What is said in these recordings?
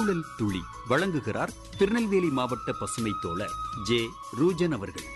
சூழல் துளி வழங்குகிறார் திருநெல்வேலி மாவட்ட பசுமை தோழர் ஜே ரூஜன் அவர்கள்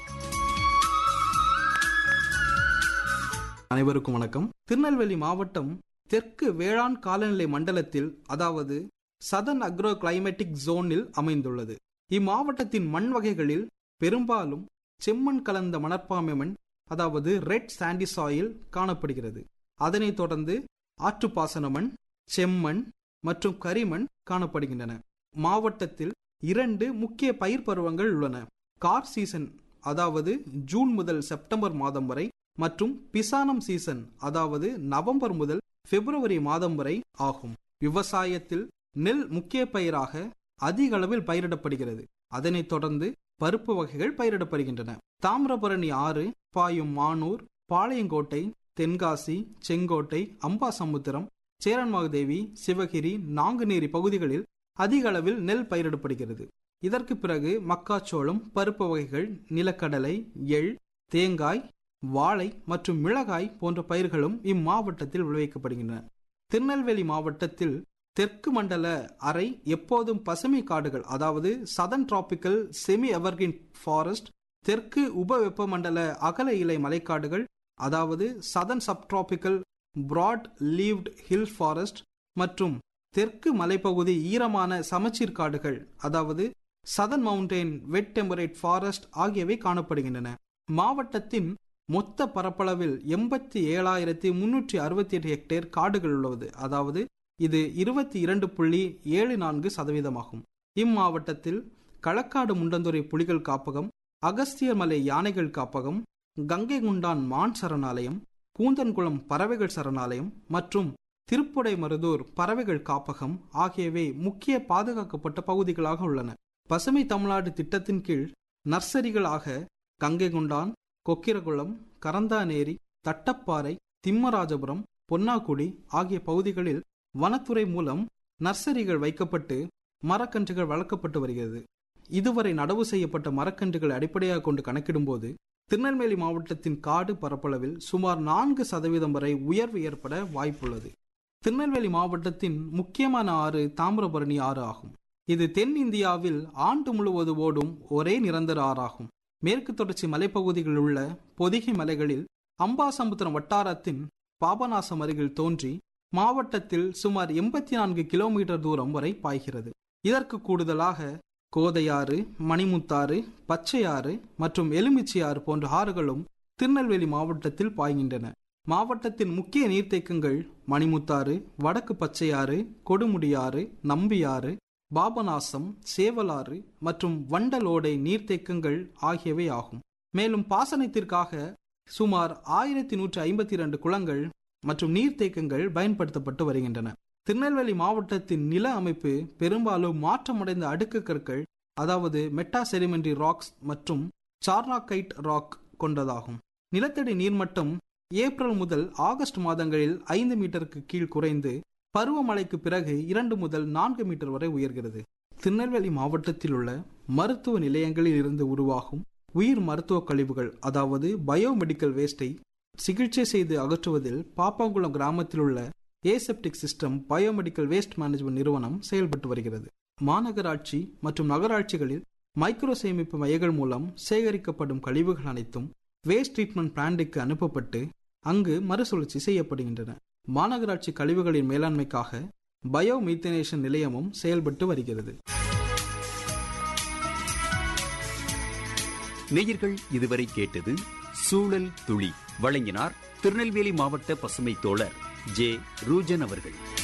அனைவருக்கும் வணக்கம் திருநெல்வேலி மாவட்டம் தெற்கு வேளாண் காலநிலை மண்டலத்தில் அதாவது சதன் அக்ரோ கிளைமேட்டிக் ஜோனில் அமைந்துள்ளது இம்மாவட்டத்தின் மண் வகைகளில் பெரும்பாலும் செம்மண் கலந்த மணற்பாமை மண் அதாவது ரெட் சாண்டி சாயில் காணப்படுகிறது அதனைத் தொடர்ந்து ஆற்றுப்பாசன மண் செம்மண் மற்றும் கரிமண் காணப்படுகின்றன மாவட்டத்தில் இரண்டு முக்கிய பயிர் பருவங்கள் உள்ளன கார் சீசன் அதாவது ஜூன் முதல் செப்டம்பர் மாதம் வரை மற்றும் பிசானம் சீசன் அதாவது நவம்பர் முதல் பிப்ரவரி மாதம் வரை ஆகும் விவசாயத்தில் நெல் முக்கிய பயிராக அதிக அளவில் பயிரிடப்படுகிறது அதனைத் தொடர்ந்து பருப்பு வகைகள் பயிரிடப்படுகின்றன தாமிரபரணி ஆறு பாயும் மானூர் பாளையங்கோட்டை தென்காசி செங்கோட்டை அம்பாசமுத்திரம் சேரன்மாகுதேவி சிவகிரி நாங்குநேரி பகுதிகளில் அதிக அளவில் நெல் பயிரிடப்படுகிறது இதற்கு பிறகு மக்காச்சோளம் பருப்பு வகைகள் நிலக்கடலை எள் தேங்காய் வாழை மற்றும் மிளகாய் போன்ற பயிர்களும் இம்மாவட்டத்தில் விளைவிக்கப்படுகின்றன திருநெல்வேலி மாவட்டத்தில் தெற்கு மண்டல அறை எப்போதும் பசுமை காடுகள் அதாவது southern tropical semi evergreen forest தெற்கு உப வெப்பமண்டல அகல இலை மலைக்காடுகள் அதாவது southern subtropical broad leaved hill forest மற்றும் தெற்கு மலைப்பகுதி ஈரமான சமச்சீர் காடுகள் அதாவது southern mountain wet temperate forest ஆகியவை காணப்படுகின்றன மாவட்டத்தின் மொத்த பரப்பளவில் எண்பத்தி ஏழாயிரத்தி முன்னூற்றி அறுபத்தி எட்டு ஹெக்டேர் காடுகள் உள்ளது அதாவது இது இருபத்தி இரண்டு புள்ளி ஏழு நான்கு சதவீதமாகும் இம்மாவட்டத்தில் களக்காடு முண்டந்துறை புலிகள் காப்பகம் அகஸ்தியர் மலை யானைகள் காப்பகம் கங்கை குண்டான் மான் சரணாலயம் கூந்தன்குளம் பறவைகள் சரணாலயம் மற்றும் திருப்புடை மருதூர் பறவைகள் காப்பகம் ஆகியவை முக்கிய பாதுகாக்கப்பட்ட பகுதிகளாக உள்ளன பசுமை தமிழ்நாடு திட்டத்தின் கீழ் நர்சரிகளாக கங்கை குண்டான் கொக்கிரகுளம் கரந்தானேரி தட்டப்பாறை திம்மராஜபுரம் பொன்னாக்குடி ஆகிய பகுதிகளில் வனத்துறை மூலம் நர்சரிகள் வைக்கப்பட்டு மரக்கன்றுகள் வளர்க்கப்பட்டு வருகிறது இதுவரை நடவு செய்யப்பட்ட மரக்கன்றுகளை அடிப்படையாக கொண்டு கணக்கிடும்போது திருநெல்வேலி மாவட்டத்தின் காடு பரப்பளவில் சுமார் நான்கு சதவீதம் வரை உயர்வு ஏற்பட வாய்ப்புள்ளது திருநெல்வேலி மாவட்டத்தின் முக்கியமான ஆறு தாமிரபரணி ஆறு ஆகும் இது தென் இந்தியாவில் ஆண்டு முழுவதும் ஓடும் ஒரே நிரந்தர ஆறாகும் மேற்கு தொடர்ச்சி மலைப்பகுதிகளில் உள்ள பொதிகை மலைகளில் அம்பாசமுத்திரம் வட்டாரத்தின் பாபநாசம் அருகில் தோன்றி மாவட்டத்தில் சுமார் எண்பத்தி நான்கு கிலோமீட்டர் தூரம் வரை பாய்கிறது இதற்கு கூடுதலாக கோதையாறு மணிமுத்தாறு பச்சையாறு மற்றும் எலுமிச்சியாறு போன்ற ஆறுகளும் திருநெல்வேலி மாவட்டத்தில் பாய்கின்றன மாவட்டத்தின் முக்கிய நீர்த்தேக்கங்கள் மணிமுத்தாறு வடக்கு பச்சையாறு கொடுமுடியாறு நம்பியாறு பாபநாசம் சேவலாறு மற்றும் வண்டலோடை நீர்த்தேக்கங்கள் ஆகியவை ஆகும் மேலும் பாசனத்திற்காக சுமார் ஆயிரத்தி நூற்றி ஐம்பத்தி இரண்டு குளங்கள் மற்றும் நீர்த்தேக்கங்கள் பயன்படுத்தப்பட்டு வருகின்றன திருநெல்வேலி மாவட்டத்தின் நில அமைப்பு பெரும்பாலும் மாற்றமடைந்த அடுக்கு கற்கள் அதாவது மெட்டா செடிமெண்ட்ரி ராக்ஸ் மற்றும் சார்னாகைட் ராக் கொண்டதாகும் நிலத்தடி நீர்மட்டம் ஏப்ரல் முதல் ஆகஸ்ட் மாதங்களில் ஐந்து மீட்டருக்கு கீழ் குறைந்து பருவமழைக்கு பிறகு இரண்டு முதல் நான்கு மீட்டர் வரை உயர்கிறது திருநெல்வேலி மாவட்டத்தில் உள்ள மருத்துவ நிலையங்களில் இருந்து உருவாகும் உயிர் மருத்துவ கழிவுகள் அதாவது பயோமெடிக்கல் வேஸ்டை சிகிச்சை செய்து அகற்றுவதில் பாப்பாங்குளம் கிராமத்தில் உள்ள aseptic system biomedical waste management நிறுவனம் செயல்பட்டு வருகிறது மாநகராட்சி மற்றும் நகராட்சிகளில் மைக்ரோ சேமிப்பு மையங்கள் மூலம் சேகரிக்கப்படும் கழிவுகள் அனைத்தும் வேஸ்ட் ட்ரீட்மெண்ட் பிளான்ட்டுக்கு அனுப்பப்பட்டு அங்கு மறுசுழற்சி செய்யப்படுகின்றன மாநகராட்சி கழிவுகளின் மேலாண்மைக்காக பயோ மீத்தனேஷன் நிலையமும் செயல்பட்டு வருகிறது நேயர்கள் இதுவரை கேட்டது சூழல் துளி வழங்கினார் திருநெல்வேலி மாவட்ட பசுமை தோழர் ஜே ரூஜன் அவர்கள்